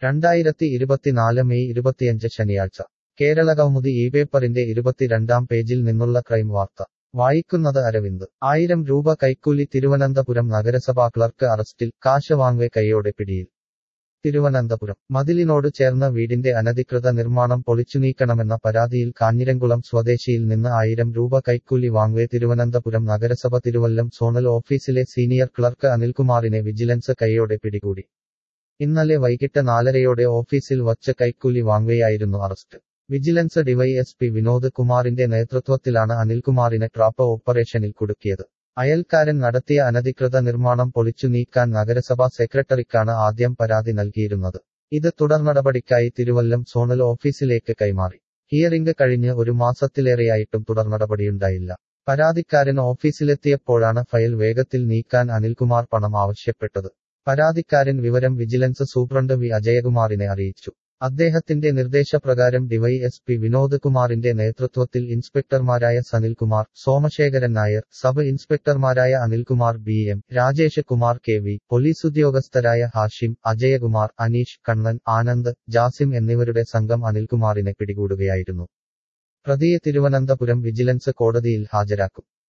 രണ്ടായിരത്തി ഇരുപത്തിനാല് മെയ് ഇരുപത്തിയഞ്ച് ശനിയാഴ്ച കേരളകൗമുദി ഈ പേപ്പറിന്റെ ഇരുപത്തിരണ്ടാം പേജിൽ നിന്നുള്ള ക്രൈം വാർത്ത വായിക്കുന്നത് അരവിന്ദ് ആയിരം രൂപ കൈക്കൂലി തിരുവനന്തപുരം നഗരസഭാ ക്ലർക്ക് അറസ്റ്റിൽ കാശ് വാങ്ങവെ കൈയോടെ പിടിയിൽ തിരുവനന്തപുരം മതിലിനോട് ചേർന്ന വീടിന്റെ അനധികൃത നിർമ്മാണം പൊളിച്ചുനീക്കണമെന്ന പരാതിയിൽ കാഞ്ഞിരംകുളം സ്വദേശിയിൽ നിന്ന് ആയിരം രൂപ കൈക്കൂലി വാങ്ങവെ തിരുവനന്തപുരം നഗരസഭ തിരുവല്ലം സോണൽ ഓഫീസിലെ സീനിയർ ക്ലർക്ക് അനിൽകുമാറിനെ വിജിലൻസ് കൈയോടെ പിടികൂടി ഇന്നലെ വൈകിട്ട് നാലരയോടെ ഓഫീസിൽ വച്ച് കൈക്കൂലി വാങ്ങവെയായിരുന്നു അറസ്റ്റ് വിജിലൻസ് ഡിവൈഎസ്പി വിനോദ് കുമാറിന്റെ നേതൃത്വത്തിലാണ് അനിൽകുമാറിനെ ട്രാപ്പ് ഓപ്പറേഷനിൽ കുടുക്കിയത് അയൽക്കാരൻ നടത്തിയ അനധികൃത നിർമ്മാണം പൊളിച്ചു നീക്കാൻ നഗരസഭാ സെക്രട്ടറിക്കാണ് ആദ്യം പരാതി നൽകിയിരുന്നത് ഇത് തുടർനടപടിക്കായി തിരുവല്ലം സോണൽ ഓഫീസിലേക്ക് കൈമാറി ഹിയറിംഗ് കഴിഞ്ഞ് ഒരു മാസത്തിലേറെയായിട്ടും തുടർനടപടിയുണ്ടായില്ല പരാതിക്കാരൻ ഓഫീസിലെത്തിയപ്പോഴാണ് ഫയൽ വേഗത്തിൽ നീക്കാൻ അനിൽകുമാർ പണം ആവശ്യപ്പെട്ടത് പരാതിക്കാരൻ വിവരം വിജിലൻസ് സൂപ്രണ്ട് വി അജയകുമാറിനെ അറിയിച്ചു അദ്ദേഹത്തിന്റെ നിർദ്ദേശപ്രകാരം ഡിവൈഎസ്പി വിനോദ് കുമാറിന്റെ നേതൃത്വത്തിൽ ഇൻസ്പെക്ടർമാരായ സനിൽകുമാർ സോമശേഖരൻ നായർ സബ് ഇൻസ്പെക്ടർമാരായ Anilkumar B M Rajesh Kumar K V police ഉദ്യോഗസ്ഥരായ ഹാഷിം അജയകുമാർ അനീഷ് കണ്ണൻ ആനന്ദ് ജാസിം എന്നിവരുടെ സംഘം അനിൽകുമാറിനെ പിടികൂടുകയായിരുന്നു പ്രതിയെ തിരുവനന്തപുരം വിജിലൻസ് കോടതിയിൽ ഹാജരാക്കും